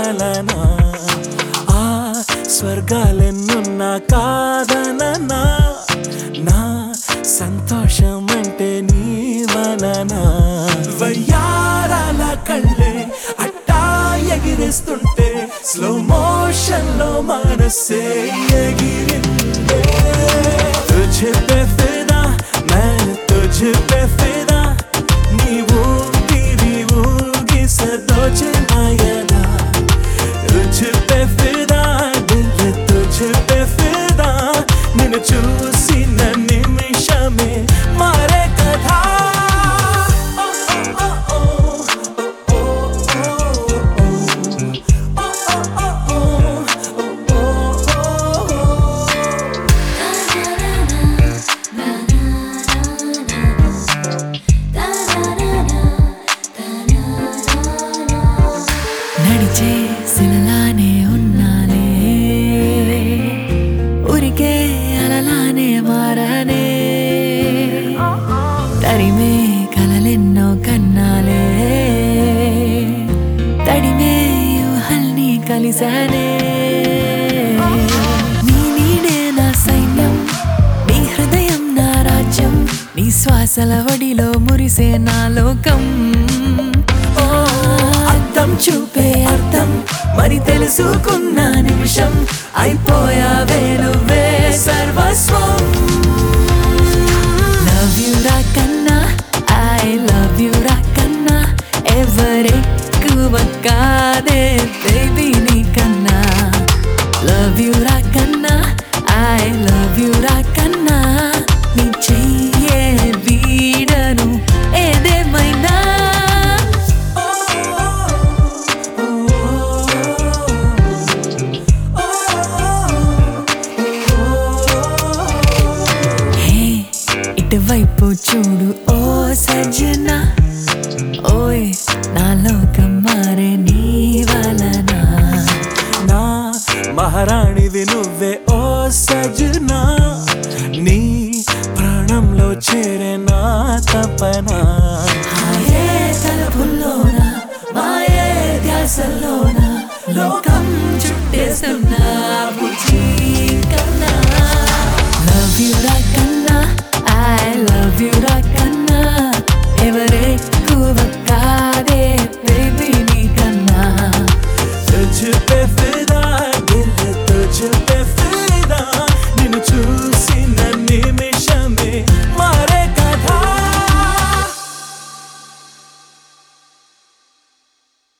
వలనా ఆ స్వర్గాలెన్నున్నా కాదననా నా సంతోషం అంటే నీ వలనా వయ్యారాల కళ్ళే అట్టా ఎగిరిస్తుంటే స్లో మోషన్ లో మనసే ఎగిరిందే तुझे पे फिदा मैं तुझे पे फिदा నీవు ఊగి సదోచనాయనా तुझे पे फिदा दिल तुझे पे फिदा నిన్ను చూసిన నిమిషమే మారే కథా నడిచే శిలలానే ఉన్నానే ఉరికే అలలానే మారనే తరిమే కలలెన్నో కన్నాలే తడిమే యూహల్ని కలిసానే నీ నీడే నా సైన్యం నీ హృదయం నా రాజ్యం నీ శ్వాసల వడిలో మురిసే నా లోకం ఓ అర్థం చూపే అర్థం మరి తెలుసుకున్న నిమిషం అయిపోయావే నువ్వే సర్వస్వం లవ్ యు రా కన్నా ఐ లవ్ యు రా కన్నా ఎవరెక్కువ కాదే బేబీ నీ కన్నా లవ్ యు రా కన్నా ఐ లవ్ యు రా కన్నా నీ చెయ్యే వీడను ఏదేమైనా హే ఇటువైపు చూడు ఓ సజ్జన ఓయ్ నా లోకం మారే నీ వలనా నా మహారాణివి నువ్వే ఓ సజనా నీ ప్రాణంలో చేరే నా తపన మాయే తలపుల్లోన మాయే ధ్యాసల్లోన లోక